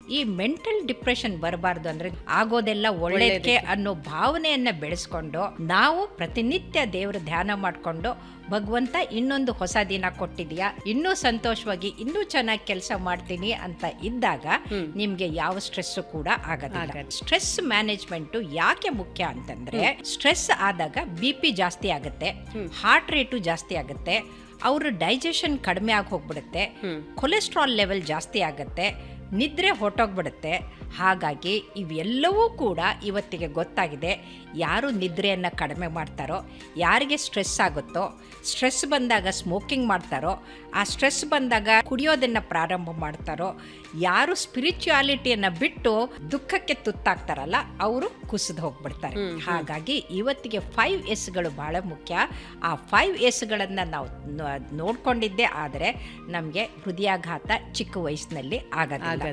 ಈ mental depression ಬರಬಾರ್ದು ಅಂದ್ರೆ ಆಗೋದೆಲ್ಲ ಒಳ್ಳೇದಕ್ಕೆ ಅನ್ನೋ ಭಾವನೆಯನ್ನ ಬೆಳೆಸ್ಕೊಂಡು ನಾವು ಪ್ರತಿನಿತ್ಯ ದೇವರ ಧ್ಯಾನ ಮಾಡಿಕೊಂಡು ಭಗವಂತ ಇನ್ನೊಂದು ಹೊಸ ದಿನ ಕೊಟ್ಟಿದ್ಯಾ ಇನ್ನೂ ಸಂತೋಷವಾಗಿ ಇನ್ನೂ ಚೆನ್ನಾಗಿ ಕೆಲಸ ಮಾಡ್ತೀನಿ ಅಂತ ಇದ್ದಾಗ ನಿಮ್ಗೆ ಯಾವ ಸ್ಟ್ರೆಸ್ ಕೂಡ ಆಗೋದಿಲ್ಲ ಸ್ಟ್ರೆಸ್ ಮ್ಯಾನೇಜ್ಮೆಂಟ್ ಯಾಕೆ ಮುಖ್ಯ ಅಂತಂದ್ರೆ ಸ್ಟ್ರೆಸ್ ಆದಾಗ ಬಿ ಪಿ ಜಾಸ್ತಿ ಆಗುತ್ತೆ ಹಾರ್ಟ್ ರೇಟು ಜಾಸ್ತಿ ಆಗುತ್ತೆ ಅವ್ರ ಡೈಜೆಷನ್ ಕಡಿಮೆ ಆಗಿ ಹೋಗ್ಬಿಡುತ್ತೆ ಕೊಲೆಸ್ಟ್ರಾಲ್ ಲೆವೆಲ್ ಜಾಸ್ತಿ ಆಗುತ್ತೆ ನಿದ್ರೆ ಹೊಟ್ಟೋಗ್ಬಿಡುತ್ತೆ ಹಾಗಾಗಿ ಇವೆಲ್ಲವೂ ಕೂಡ ಇವತ್ತಿಗೆ ಗೊತ್ತಾಗಿದೆ ಯಾರು ನಿದ್ರೆಯನ್ನು ಕಡಿಮೆ ಮಾಡ್ತಾರೋ ಯಾರಿಗೆ ಸ್ಟ್ರೆಸ್ ಆಗುತ್ತೋ ಸ್ಟ್ರೆಸ್ ಬಂದಾಗ ಸ್ಮೋಕಿಂಗ್ ಮಾಡ್ತಾರೋ ಆ ಸ್ಟ್ರೆಸ್ ಬಂದಾಗ ಕುಡಿಯೋದನ್ನು ಪ್ರಾರಂಭ ಮಾಡ್ತಾರೋ ಯಾರು ಸ್ಪಿರಿಚುಯಾಲಿಟಿಯನ್ನು ಬಿಟ್ಟು ದುಃಖಕ್ಕೆ ತುತ್ತಾಗ್ತಾರಲ್ಲ ಅವರು ಕುಸಿದು ಹೋಗ್ಬಿಡ್ತಾರೆ ಹಾಗಾಗಿ ಇವತ್ತಿಗೆ ಫೈವ್ ಎಸ್ಗಳು ಬಹಳ ಮುಖ್ಯ ಆ ಫೈವ್ ಎಸ್ಗಳನ್ನು ನಾವು ನೋ- ನೋಡ್ಕೊಂಡಿದ್ದೇ ಆದರೆ ನಮಗೆ ಹೃದಯಾಘಾತ ಚಿಕ್ಕ ವಯಸ್ಸಿನಲ್ಲಿ ಆಗೋದಿಲ್ಲ